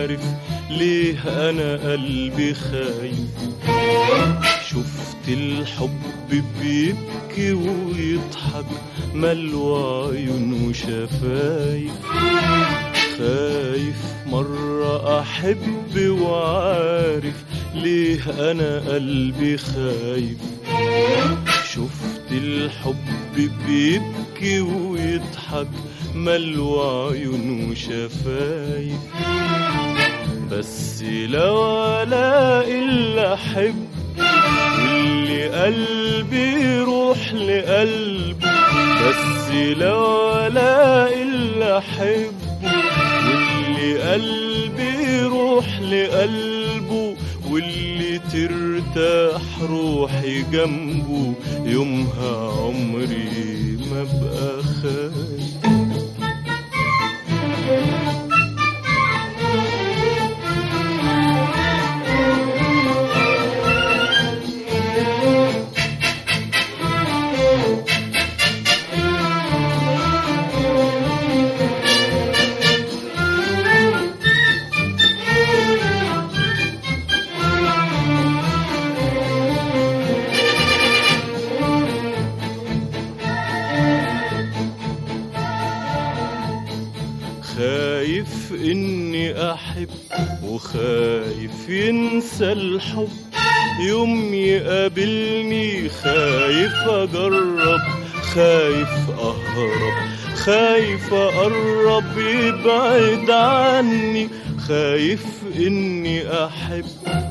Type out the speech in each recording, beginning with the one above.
عارف ليه انا قلبي خايف شفت الحب بيبكي ويضحك ملوى عيون وشفايف خايف مرة أحب وعارف ليه أنا قلبي خايف شفت الحب بيبكي ويضحك ملوى عيون وشفايف بس لو الاقي اللي احب واللي قلبي يروح لقلبه بس لو الاقي اللي احبه واللي قلبي يروح لقلبه واللي ترتاح روحي جنبه يومها عمري ما بقى خايف خايف اني احب وخايف ينسى الحب يوم يقابلني خايف اجرب خايف اهرب خايف اقرب يبعد عني خايف اني احب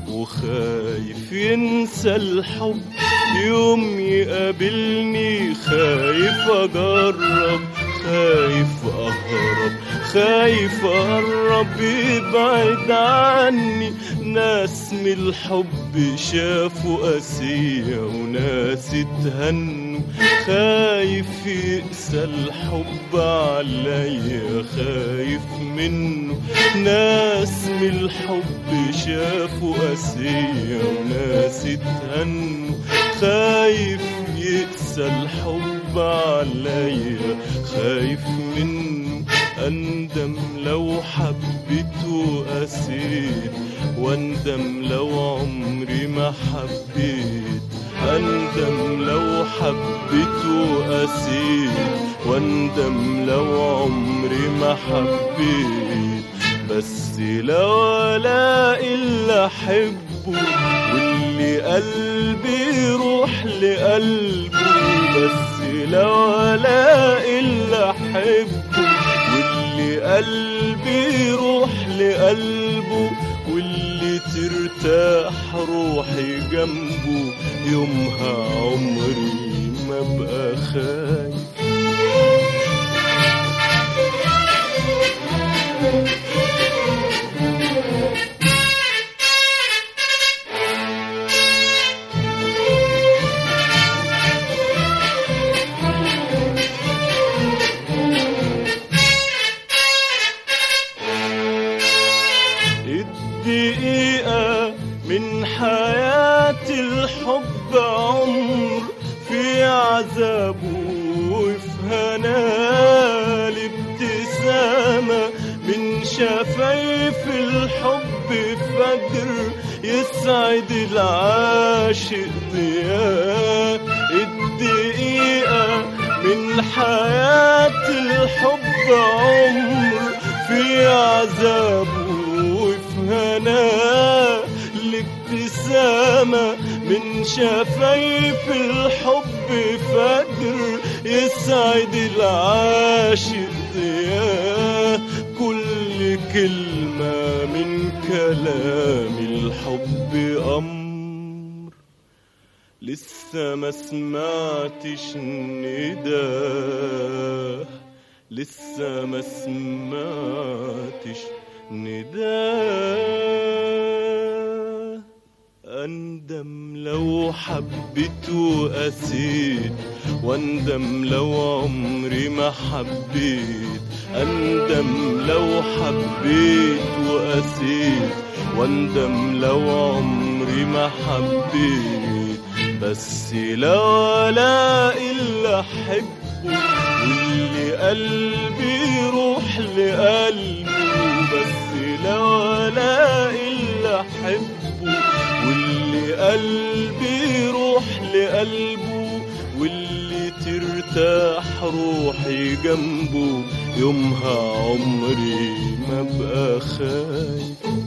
وخايف ينسى الحب يوم يقابلني خايف اجرب خايف اهرب خايف اقرب يبعد عني ناس من الحب شافوا قاسية وناس اتهنوا خايف يقسى الحب عليا خايف منه ناس من الحب شافوا قاسية وناس اتهنوا خايف يقسى الحب عليا خايف منه أندم لو حبيت وقسيت واندم لو عمري ما حبيت أندم لو حبيت وقسيت واندم لو عمري ما حبيت بس لو الاقي اللي احبه واللي قلبي يروح لقلبه بس لو الاقي اللي احبه واللي قلبي يروح لقلبه واللي ترتاح روحي جنبه يومها عمري ما بقى خايف الدقيقة من حياة الحب عمر في عذابه وفي هناه الابتسامة من شفايف الحب فجر يسعد العاشق ضياء الدقيقة من حياة الحب عمر في عذابه وفي هناه الابتسامة من شفايف الحب فجر يسعد العاشق ضياء كل كلمة من كلام الحب أمر لسه ما سمعتش نداه لسه ما سمعتش نداه أندم لو حبيت وقسيت واندم لو عمري ما حبيت أندم لو حبيت وقسيت واندم لو عمري ما حبيت بس لو الاقي اللي احبه واللي قلبي يروح لقلبه بس لو الاقي اللي احبه واللي قلبي يروح لقلبه واللي ترتاح روحي جنبه يومها عمري ما بقى خايف